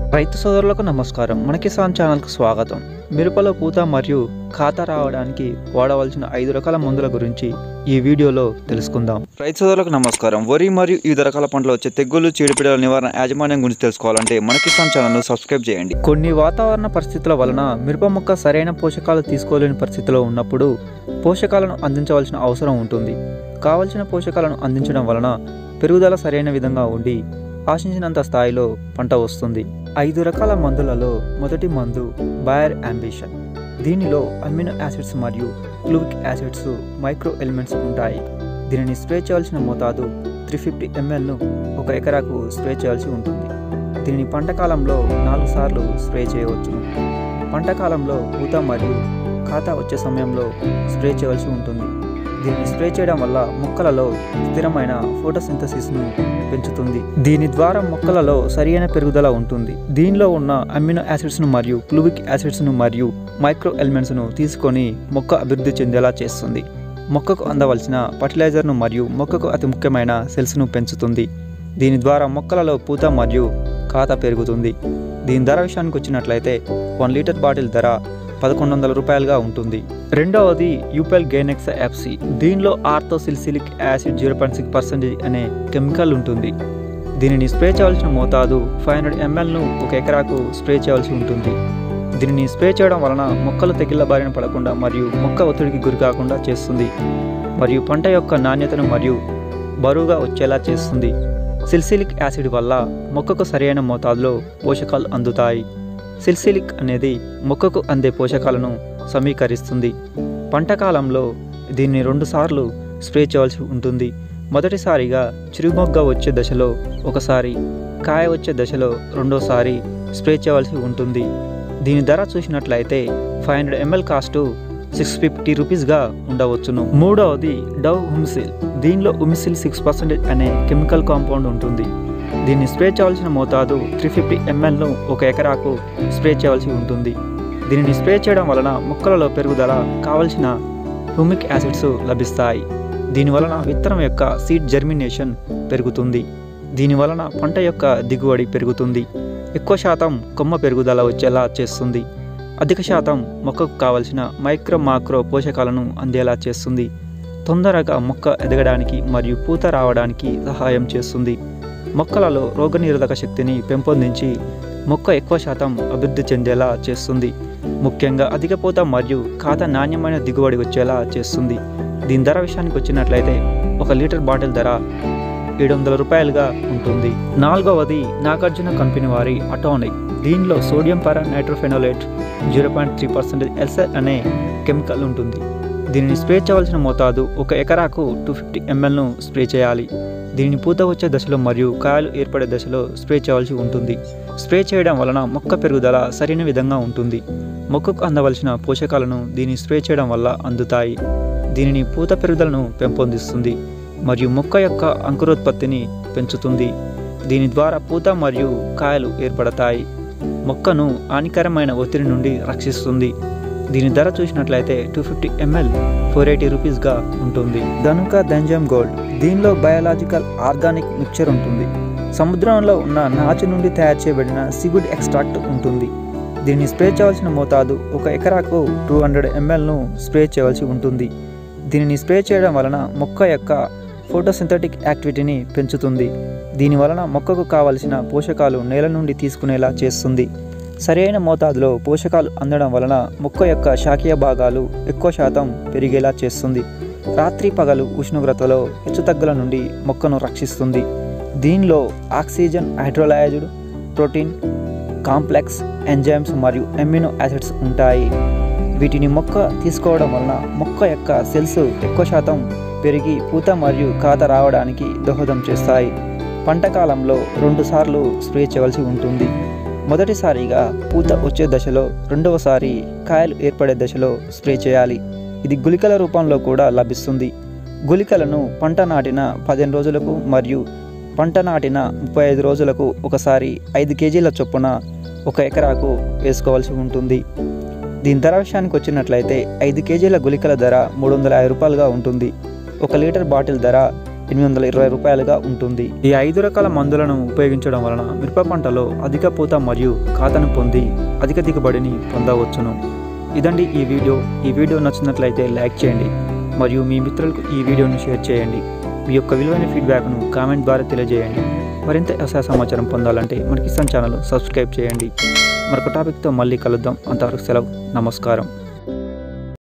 రైతు సోదరులకు నమస్కారం మన కిసాన్ ఛానల్కు స్వాగతం మిరపలో పూత మరియు ఖాతా రావడానికి వాడవలసిన ఐదు రకాల మందుల గురించి ఈ వీడియోలో తెలుసుకుందాం రైతు సోదరులకు నమస్కారం వరి మరియు వివిధ రకాల పంటలు వచ్చే తెగుళ్ళు చీడపీడల నివారణ యాజమాన్యం గురించి తెలుసుకోవాలంటే మన కిసాన్ ఛానల్ను సబ్స్క్రైబ్ చేయండి కొన్ని వాతావరణ పరిస్థితుల వలన మిరప మొక్క సరైన పోషకాలు తీసుకోలేని పరిస్థితిలో ఉన్నప్పుడు పోషకాలను అందించవలసిన అవసరం ఉంటుంది కావలసిన పోషకాలను అందించడం వలన పెరుగుదల సరైన విధంగా ఉండి ఆశించినంత స్థాయిలో పంట వస్తుంది ఐదు రకాల మందులలో మొదటి మందు బయర్ అంబిషన్ దీనిలో అమినో యాసిడ్స్ మరియు క్లూవిక్ యాసిడ్స్ మైక్రో ఎలిమెంట్స్ ఉంటాయి దీనిని స్ప్రే చేయాల్సిన మోతాదు త్రీ ఫిఫ్టీ ఎంఎల్ను ఒక ఎకరాకు స్ప్రే చేయాల్సి ఉంటుంది దీనిని పంట కాలంలో నాలుగు సార్లు స్ప్రే చేయవచ్చును పంట కాలంలో పూత మరియు ఖాతా వచ్చే సమయంలో స్ప్రే చేయవలసి ఉంటుంది దీన్ని స్ప్రే చేయడం వల్ల మొక్కలలో స్థిరమైన ఫోటోసింథసిస్ను పెంచుతుంది దీని ద్వారా మొక్కలలో సరియైన పెరుగుదల ఉంటుంది దీనిలో ఉన్న అమినో యాసిడ్స్ను మరియు క్లూవిక్ యాసిడ్స్ను మరియు మైక్రో ఎలిమెంట్స్ను తీసుకొని మొక్క అభివృద్ధి చెందేలా చేస్తుంది మొక్కకు అందవలసిన ఫర్టిలైజర్ను మరియు మొక్కకు అతి ముఖ్యమైన సెల్స్ను పెంచుతుంది దీని ద్వారా మొక్కలలో పూత మరియు ఖాతా పెరుగుతుంది దీని ధర విషయానికి వచ్చినట్లయితే వన్ లీటర్ బాటిల్ ధర పదకొండు వందల రూపాయలుగా ఉంటుంది రెండవది యూపెల్ గేనెక్స్ ఎఫ్సి దీనిలో orthosilicic acid zero point six percentage అనే కెమికల్ ఉంటుంది దీనిని స్ప్రే చేయవలసిన మోతాదు ఫైవ్ హండ్రెడ్ ఎంఎల్ను ఒక ఎకరాకు స్ప్రే చేయవలసి ఉంటుంది దీనిని స్ప్రే చేయడం వలన మొక్కలు తెగిళ్ళ బారిన పడకుండా మరియు మొక్క ఒత్తిడికి గురి కాకుండా చేస్తుంది మరియు పంట యొక్క నాణ్యతను మరియు బరువుగా వచ్చేలా చేస్తుంది సిల్సిలిక్ యాసిడ్ వల్ల మొక్కకు సరైన మోతాదులో పోషకాలు అందుతాయి సిల్సిలిక్ అనేది మొక్కకు అందే పోషకాలను సమీకరిస్తుంది పంట కాలంలో దీన్ని రెండుసార్లు స్ప్రే చేయవలసి ఉంటుంది మొదటిసారిగా చిరుమొగ్గ వచ్చే దశలో ఒకసారి కాయ వచ్చే దశలో రెండోసారి స్ప్రే చేయవలసి ఉంటుంది దీని ధర చూసినట్లయితే five hundred ML cost six fifty రూపీస్గా ఉండవచ్చును మూడవది డవ్ ఉమిసిల్ దీనిలో ఉమిసిల్ సిక్స్ పర్సెంటేజ్ అనే కెమికల్ కాంపౌండ్ ఉంటుంది దీన్ని స్ప్రే చేయవలసిన మోతాదు త్రీ ఫిఫ్టీ ఎంఎల్ను ఒక ఎకరాకు స్ప్రే చేయవలసి ఉంటుంది దీనిని స్ప్రే చేయడం వలన మొక్కలలో పెరుగుదల కావలసిన హ్యూమిక్ యాసిడ్స్ లభిస్తాయి దీని వలన విత్తనం యొక్క సీడ్ జర్మినేషన్ పెరుగుతుంది దీని వలన పంట యొక్క దిగుబడి పెరుగుతుంది ఎక్కువ శాతం కొమ్మ పెరుగుదల వచ్చేలా చేస్తుంది అధిక శాతం మొక్కకు కావలసిన మైక్రో మాక్రో పోషకాలను అందేలా చేస్తుంది తొందరగా మొక్క ఎదగడానికి మరియు పూత రావడానికి సహాయం చేస్తుంది మొక్కలలో రోగనిరోధక శక్తిని పెంపొందించి మొక్క ఎక్కువ శాతం అభివృద్ధి చెందేలా చేస్తుంది ముఖ్యంగా అధిక పూత మరియు ఖాతా నాణ్యమైన దిగుబడి వచ్చేలా చేస్తుంది దీని ధర విషయానికి వచ్చినట్లయితే ఒక లీటర్ బాటిల్ ధర ఏడు వందల రూపాయలుగా ఉంటుంది నాలుగవది నాగార్జున కంపెనీ వారి అటానిక్ దీనిలో sodium para nitrophenolate zero point three percentage ఎల్సెల్ అనే కెమికల్ ఉంటుంది దీనిని స్ప్రే చేయవలసిన మోతాదు ఒక ఎకరాకు టూ ఫిఫ్టీ ఎంఎల్ను స్ప్రే చేయాలి దీనిని పూత వచ్చే దశలో మరియు కాయలు ఏర్పడే దశలో స్ప్రే చేయవలసి ఉంటుంది స్ప్రే చేయడం వలన మొక్క పెరుగుదల సరైన విధంగా ఉంటుంది మొక్కకు అందవలసిన పోషకాలను దీన్ని స్ప్రే చేయడం వల్ల అందుతాయి దీనిని పూత పెరుగుదలను పెంపొందిస్తుంది మరియు మొక్క యొక్క అంకురోత్పత్తిని పెంచుతుంది దీని ద్వారా పూత మరియు కాయలు ఏర్పడతాయి మొక్కను హానికరమైన ఒత్తిడి నుండి రక్షిస్తుంది దీని ధర చూసినట్లయితే two fifty ML four eighty రూపీస్గా ఉంటుంది ధనుక దంజమ్ గోల్డ్ దీనిలో బయాలజికల్ ఆర్గానిక్ మిక్చర్ ఉంటుంది సముద్రంలో ఉన్న నాచు నుండి తయారు చేయబడిన సిగుడ్ ఎక్స్ట్రాక్ట్ ఉంటుంది దీన్ని స్ప్రే చేయవలసిన మోతాదు ఒక ఎకరాకు టూ హండ్రెడ్ ఎంఎల్ను స్ప్రే చేయవలసి ఉంటుంది దీనిని స్ప్రే చేయడం వలన మొక్క యొక్క ఫోటోసింథటిక్ యాక్టివిటీని పెంచుతుంది దీని వలన మొక్కకు కావలసిన పోషకాలు నేల నుండి తీసుకునేలా చేస్తుంది సరైన మోతాదులో పోషకాలు అందడం వలన మొక్క యొక్క శాఖీయ భాగాలు ఎక్కువ శాతం పెరిగేలా చేస్తుంది రాత్రి పగలు ఉష్ణోగ్రతలో హెచ్చుతగ్గుల నుండి మొక్కను రక్షిస్తుంది దీనిలో oxygen hydrolysed protein complex enzymes మరియు ఎమినో యాసిడ్స్ ఉంటాయి వీటిని మొక్క తీసుకోవడం వలన మొక్క యొక్క సెల్స్ ఎక్కువ శాతం పెరిగి పూత మరియు కాత రావడానికి దోహదం చేస్తాయి పంట కాలంలో రెండుసార్లు స్ప్రే చేయవలసి ఉంటుంది మొదటిసారిగా పూత వచ్చే దశలో రెండవసారి కాయలు ఏర్పడే దశలో స్ప్రే చేయాలి ఇది గుళికల రూపంలో కూడా లభిస్తుంది గుళికలను పంట నాటిన పదిహేను రోజులకు మరియు పంట నాటిన ముప్పై ఐదు రోజులకు ఒకసారి ఐదు కేజీల చొప్పున ఒక ఎకరాకు వేసుకోవాల్సి ఉంటుంది దీని ధర విషయానికి వచ్చినట్లయితే ఐదు కేజీల గుళికల ధర మూడు వందల యాభై రూపాయలుగా ఉంటుంది ఒక లీటర్ బాటిల్ ధర ఎనిమిది వందల ఇరవై రూపాయలుగా ఉంటుంది ఈ ఐదు రకాల మందులను ఉపయోగించడం వలన మిరప పంటలో అధిక పూత మరియు ఖాతాను పొంది అధిక దిగుబడిని పొందవచ్చును ఇదండి ఈ వీడియో ఈ వీడియో నచ్చినట్లయితే లైక్ చేయండి మరియు మీ మిత్రులకు ఈ వీడియోను షేర్ చేయండి మీ యొక్క విలువైన ఫీడ్బ్యాక్ను కామెంట్ ద్వారా తెలియజేయండి మరింత వ్యవసాయ సమాచారం పొందాలంటే మన కిసాన్ ఛానల్ సబ్స్క్రైబ్ చేయండి మరొక టాపిక్తో మళ్ళీ కలుద్దాం అంతవరకు సెలవు నమస్కారం